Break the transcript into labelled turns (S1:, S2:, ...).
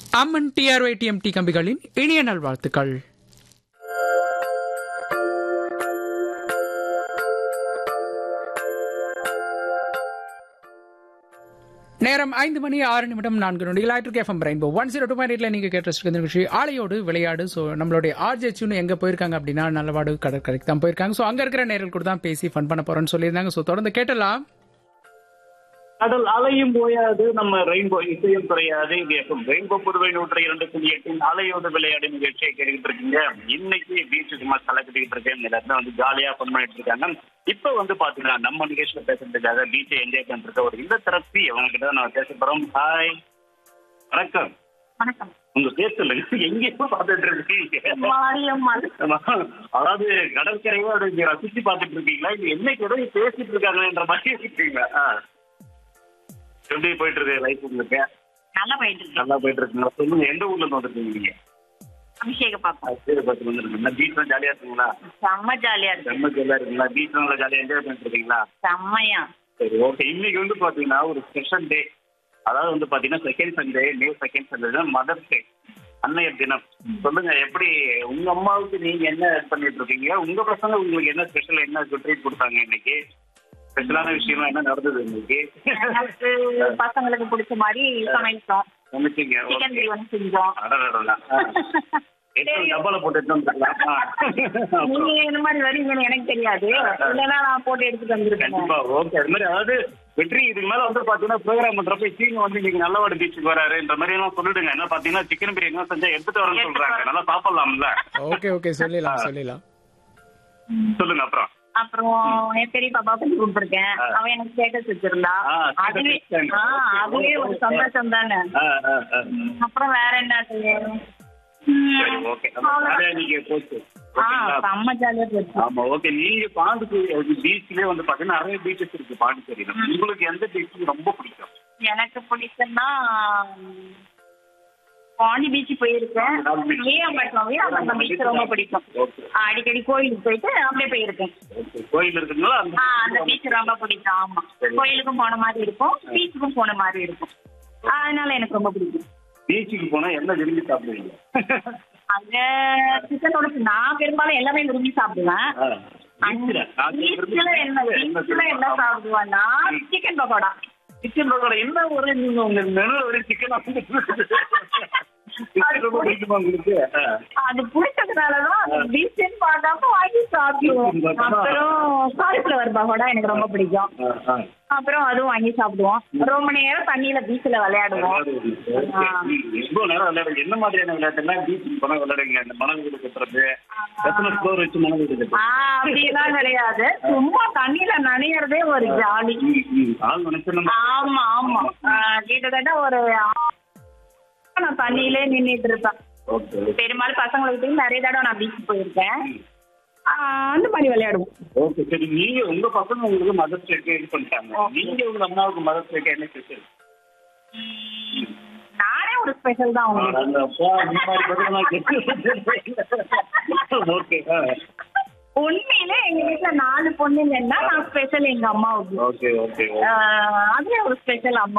S1: அம்மன் TRY TMT கம்பிகளின் இனிய நல்வாழ்த்துக்கள் நேரம் ஐந்து மணி ஆறு நிமிடம் நான்கு நொடிகள் ஆயிட்டு FM rainbow one zero two point எயிட்ல நீங்க கேட்டு இருக்க நிகழ்ச்சி ஆலையோடு விளையாடு ஸோ நம்மளுடைய ஆர்ஜேச்சுன்னு எங்க போயிருக்காங்க அப்படின்னா நல்லவாடு கடற்கரைக்கு தான் போயிருக்காங்க ஸோ அங்க இருக்கிற நேரில் கூட தான் பேசி ஃபன் பண்ண போறோம்னு சொல்லியிருந்தாங்க ஸோ தொடர்ந்து கேட்டலாம்
S2: கடல் அலையும் போயாது நம்ம ரெயின்போ இசையும் குறையாது இது எப்போ ரெயின்போ புதுவை நூற்றி இரண்டு புள்ளி எட்டின் அலையோடு விளையாடு நிகழ்ச்சியை கேட்டுக்கிட்டு இருக்கீங்க இன்னைக்கு பீச் சும்மா கலக்கிட்டு இருக்கேன் எல்லாருமே வந்து ஜாலியா ஃபன் பண்ணிட்டு இருக்காங்க இப்ப வந்து பாத்தீங்கன்னா நம்ம நிகழ்ச்சியில பேசுறதுக்காக பீச்சை என்ஜாய் பண்ணிட்டு ஒரு இந்த தரப்பி அவங்க கிட்ட நம்ம பேச போறோம் ஹாய் வணக்கம்
S3: வணக்கம்
S2: உங்க பேர் சொல்லுங்க எங்கேயோ பார்த்துட்டு இருக்கீங்க
S3: மாரியம்மாள்
S2: ஆமா. அதாவது கடற்கரையோ அப்படி ரசிச்சு பார்த்துட்டு இருக்கீங்களா இது என்னைக்கு ஏதோ பேசிட்டு இருக்காங்கன்ற மாதிரி இருக்கீங்களா ஆ. எப்படி போயிட்டு இருக்கு லைஃப் உங்களுக்கு
S3: நல்லா போயிட்டு இருக்கு
S2: நல்லா போயிட்டு இருக்குங்களா சொல்லுங்க எந்த ஊர்ல இருந்து வந்துருக்கீங்க நீங்க
S3: அபிஷேக பாப்பா
S2: சரி பார்த்து வந்துருக்கீங்களா பீச்ல ஜாலியா இருக்குங்களா
S3: செம்ம ஜாலியா இருக்கு
S2: செம்ம ஜாலியா இருக்குங்களா பீச்ல நல்லா ஜாலியா என்ஜாய் பண்ணிட்டு இருக்கீங்களா
S3: செம்மையா
S2: சரி ஓகே இன்னைக்கு வந்து பாத்தீங்கன்னா ஒரு ஸ்பெஷல் டே அதாவது வந்து பாத்தீங்கன்னா second Sunday May second Sunday mother's day அன்னையர் தினம் சொல்லுங்க எப்படி உங்க அம்மாவுக்கு நீங்க என்ன பண்ணிட்டு இருக்கீங்க உங்க பசங்க உங்களுக்கு என்ன ஸ்பெஷல் என்ன ட்ரீட் கொடுத்தாங்க இன்னைக்கு ஸ்பெஷலான விஷயமா என்ன நடந்தது இன்னைக்கு
S3: எனக்கு பசங்களுக்கு பிடிச்ச மாதிரி சமைச்சோம்
S2: சமைச்சீங்க
S3: சிக்கன்
S2: ஓகே
S3: பிரியாணி செஞ்சோம்
S2: அடடடடா. ஆ. எத்தனை டப்பால போட்டு எடுத்து வந்துருக்கலாம் ஆ.
S3: நீங்க இந்த மாதிரி வரீங்கன்னு எனக்கு தெரியாது இல்லைன்னா நான் போட்டு எடுத்துட்டு வந்திருக்கேன்
S2: கண்டிப்பா ஓகே அது மாதிரி அதாவது வெற்றி இதுக்கு மேல வந்து பாத்தீங்கன்னா ப்ரோக்ராம் பண்றப்ப சீங்க வந்து இன்னைக்கு நல்லவாடு பீச்சுக்கு வராருன்ற மாதிரி எல்லாம் சொல்லிடுங்க என்ன பாத்தீங்கன்னா சிக்கன் பிரியாணி எல்லாம் செஞ்சா எடுத்துட்டு வரேன்னு சொல்றாங்க நல்லா சாப்பிடலாம்ல
S1: ஓகே ஓகே சொல்லிடலாம் சொல்லிடலாம்
S2: சொல்லுங்க அப்புறம்
S3: அப்புறம் என் பெரிய பாப்பா பண்ணி கொடுத்துருக்கேன் அவன் எனக்கு ஸ்டேட்டஸ் வச்சிருந்தா
S2: ஆ, status
S3: அதுவே
S2: வச்சாங்க.
S3: ஆ அதுவே ஒரு சந்தோஷம் தானே
S2: ஆ, ஆ, ஆ.
S3: அப்புறம் வேற என்ன செய்யணும்?
S2: சரி
S3: ம்,
S2: ஓகே நம்ம
S3: அவ்வளவுதான்.
S2: ஜாலியா இன்னைக்கு போச்சு
S3: ஆ
S2: ஓகேங்களா?
S3: செம்ம ஜாலியா போச்சு
S2: ஆமா ஓகே நீங்க பாண்டிச்சேரி பீச்லயே வந்து பாத்தீங்கன்னா நிறைய பீச்சஸ் இருக்கு பாண்டிச்சேரியில உங்களுக்கு எந்த பீச் ரொம்ப பிடிக்கும்
S3: எனக்கு பிடிக்கும்னா ம், பாண்டி பீச் போயிருக்கேன்
S2: பாண்டி beach.
S3: வீராம்பட்டினம் வீராம்பட்டினம் பீச் ரொம்ப பிடிக்கும்
S2: ஓகே
S3: அடிக்கடி கோயிலுக்கு போயிட்டு அப்படியே போயிருக்கேன்
S2: ஓகே கோயில் இருக்குங்களா
S3: ஆ அந்த பீச் ரொம்ப பிடிக்கும் ஆமா
S2: சரி.
S3: கோயிலுக்கும் போன மாதிரி இருக்கும் பீச்சுக்கும் போன மாதிரி இருக்கும் அதனால எனக்கு ரொம்ப பிடிக்கும்
S2: பீச்சுக்கு போனா என்ன விரும்பி சாப்பிடுவீங்க
S3: அங்க சிக்கனோட நான் பெரும்பாலும் எல்லாமே விரும்பி சாப்பிடுவேன்
S2: ஆ, beachல? நான்
S3: பீச்ல என்ன பீச்ல என்ன சாப்பிடுவேன்னா சிக்கன் பக்கோடா
S2: சிக்கன் பக்கோடா என்ன ஒரு நீங்க உங்க மெனு ஒரு சிக்கன் சிக்கன் ரொம்ப பிடிக்குமா உங்களுக்கு ஆ.
S3: அது பிடிச்சதுனாலதான் பீச்சுன்னு பார்க்காம வாங்கி சாப்பிடுவோம் அப்புறம் காலிஃபிளவர் பகோடா எனக்கு ரொம்ப பிடிக்கும்
S2: ஆ, ஆ.
S3: அப்புறம் அதுவும் வாங்கி சாப்பிடுவோம் ரொம்ப நேரம் தண்ணியில பீச்ல விளையாடுவோம்
S2: ஓகே. எவ்வளவு நேரம் விளையாடுங்க என்ன மாதிரியான விளையாட்டுலாம் பீச்சுக்கு போனா விளையாடுங்க இந்த மணல் வீடு கட்டுறது எத்தனை ஃப்ளோர் வச்சு மணல் வீடு கட்டுறது
S3: ஆஹ் அப்படியெல்லாம் கிடையாது சும்மா தண்ணியில நனையறதே ஒரு ஜாலி
S2: ம், ம். ஆள் நினைச்சு
S3: ஆமா ஆமா ஆஹ் கிட்டத்தட்ட ஒரு ஆ- நான் தண்ணியிலே நின்னுட்டு இருப்பேன்
S2: ஓகே
S3: பெரும்பாலும் பசங்களுக்கு நிறைய தடவை நான் பீச் போயிருக்கேன் ஆஹ் அந்த மாதிரி விளையாடுவோம்
S2: ஓகே சரி நீங்க உங்க பசங்க உங்களுக்கு மதர் டேக்கு இது பண்ணிட்டாங்க நீங்க உங்க அம்மாவுக்கு மதர் டேக்கு என்ன ஸ்பெஷல்
S3: நானே ஒரு ஸ்பெஷல் தான் உங்களுக்கு
S2: அந்த அப்பா இந்த மாதிரி பதிலெல்லாம் கேட்டு ஓகே
S3: உண்மையிலே எங்க வீட்டுல நாலு பொண்ணுங்கன்னா நான் ஸ்பெஷல் எங்க அம்மாவுக்கு
S2: ஓகே ஓகே
S3: ஆஹ் அதுவே ஒரு ஸ்பெஷல் அம்மா